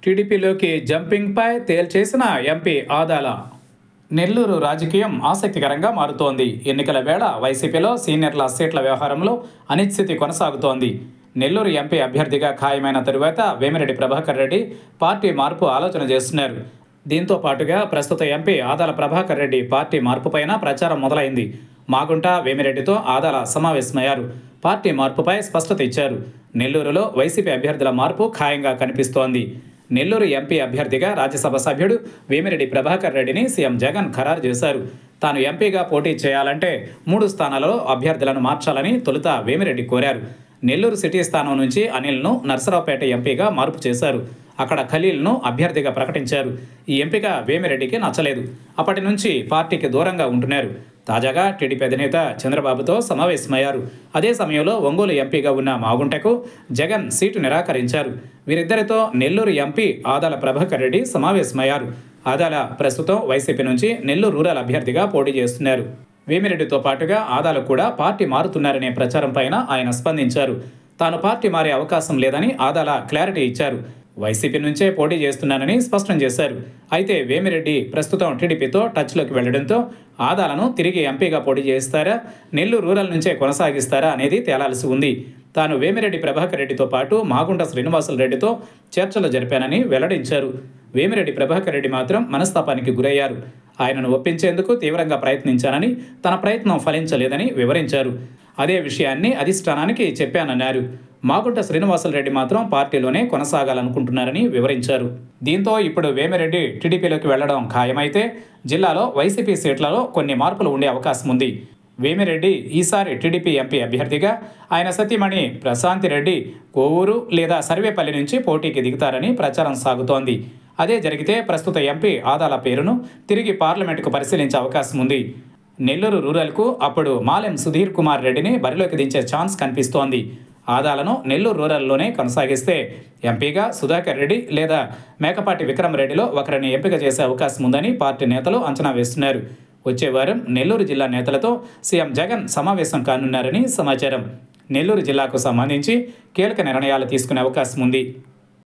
టీడీపీలోకి జంపింగ్పై తేల్చేసిన ఎంపీ ఆదాల నెల్లూరు రాజకీయం ఆసక్తికరంగా మారుతోంది ఎన్నికల వేళ వైసీపీలో సీనియర్ల సీట్ల వ్యవహారంలో అనిశ్చితి కొనసాగుతోంది నెల్లూరు ఎంపీ అభ్యర్థిగా ఖాయమైన తరువాత వేమిరెడ్డి ప్రభాకర్ రెడ్డి పార్టీ మార్పు ఆలోచన చేస్తున్నారు దీంతో పాటుగా ప్రస్తుత ఎంపీ ఆదాల ప్రభాకర్ రెడ్డి పార్టీ మార్పుపైన ప్రచారం మొదలైంది మాగుంట వేమిరెడ్డితో ఆదాల సమావేశమయ్యారు పార్టీ మార్పుపై స్పష్టత ఇచ్చారు నెల్లూరులో వైసీపీ అభ్యర్థుల మార్పు ఖాయంగా కనిపిస్తోంది నెల్లూరు ఎంపీ అభ్యర్థిగా రాజ్యసభ సభ్యుడు వేమిరెడ్డి ప్రభాకర్ రెడ్డిని సీఎం జగన్ ఖరారు చేశారు తాను ఎంపీగా పోటీ చేయాలంటే మూడు స్థానాలలో అభ్యర్థులను మార్చాలని తొలుత వేమిరెడ్డి కోరారు నెల్లూరు సిటీ స్థానం నుంచి అనిల్ను నర్సరావుపేట ఎంపీగా మార్పు చేశారు అక్కడ ఖలీల్ను అభ్యర్థిగా ప్రకటించారు ఈ ఎంపిక వేమిరెడ్డికి నచ్చలేదు అప్పటి నుంచి పార్టీకి దూరంగా ఉంటున్నారు తాజాగా టీడీపీ అధినేత చంద్రబాబుతో సమావేశమయ్యారు అదే సమయంలో ఒంగోలు ఎంపీగా ఉన్న మాగుంటకు జగన్ సీటు నిరాకరించారు వీరిద్దరితో నెల్లూరు ఎంపీ ఆదాల ప్రభాకర్ రెడ్డి సమావేశమయ్యారు ఆదాల ప్రస్తుతం వైసీపీ నుంచి నెల్లూరు రూరల్ అభ్యర్థిగా పోటీ చేస్తున్నారు వేమిరెడ్డితో పాటుగా ఆదాలు కూడా పార్టీ మారుతున్నారనే ప్రచారం పైన ఆయన స్పందించారు తాను పార్టీ మారే అవకాశం లేదని ఆదాల క్లారిటీ ఇచ్చారు వైసీపీ నుంచే పోటీ చేస్తున్నానని స్పష్టం చేశారు అయితే వేమిరెడ్డి ప్రస్తుతం టీడీపీతో టచ్లోకి వెళ్లడంతో ఆదాలను తిరిగి ఎంపీగా పోటీ చేస్తారా నెల్లూరు రూరల్ నుంచే కొనసాగిస్తారా అనేది తేలాల్సి ఉంది తాను వేమిరెడ్డి ప్రభాకర్ రెడ్డితో పాటు మాగుంట శ్రీనివాసులు రెడ్డితో చర్చలు జరిపానని వెల్లడించారు వేమిరెడ్డి ప్రభాకర్ రెడ్డి మాత్రం మనస్తాపానికి గురయ్యారు ఆయనను ఒప్పించేందుకు తీవ్రంగా ప్రయత్నించానని తన ప్రయత్నం ఫలించలేదని వివరించారు అదే విషయాన్ని అధిష్టానానికి చెప్పానన్నారు మాగుంట శ్రీనివాసులరెడ్డి మాత్రం పార్టీలోనే కొనసాగాలనుకుంటున్నారని వివరించారు దీంతో ఇప్పుడు వేమిరెడ్డి టీడీపీలోకి వెళ్లడం ఖాయమైతే జిల్లాలో వైసీపీ సీట్లలో కొన్ని మార్పులు ఉండే అవకాశం ఉంది వేమిరెడ్డి ఈసారి టీడీపీ ఎంపీ అభ్యర్థిగా ఆయన సతీమణి ప్రశాంతి రెడ్డి కోవూరు లేదా సర్వేపల్లి నుంచి పోటీకి దిగుతారని ప్రచారం సాగుతోంది అదే జరిగితే ప్రస్తుత ఎంపీ ఆదాల పేరును తిరిగి పార్లమెంటుకు పరిశీలించే అవకాశం ఉంది నెల్లూరు రూరల్కు అప్పుడు మాలెం సుధీర్ కుమార్ రెడ్డిని బరిలోకి దించే ఛాన్స్ కనిపిస్తోంది ఆదాలను నెల్లూరు రూరల్లోనే కొనసాగిస్తే ఎంపీగా సుధాకర్ రెడ్డి లేదా మేకపాటి విక్రమ్ రెడ్డిలో ఒకరిని ఎంపిక చేసే అవకాశం ఉందని పార్టీ నేతలు అంచనా వేస్తున్నారు వచ్చే వారం నెల్లూరు జిల్లా నేతలతో సీఎం జగన్ సమావేశం కానున్నారని సమాచారం నెల్లూరు జిల్లాకు సంబంధించి కీలక నిర్ణయాలు తీసుకునే అవకాశం ఉంది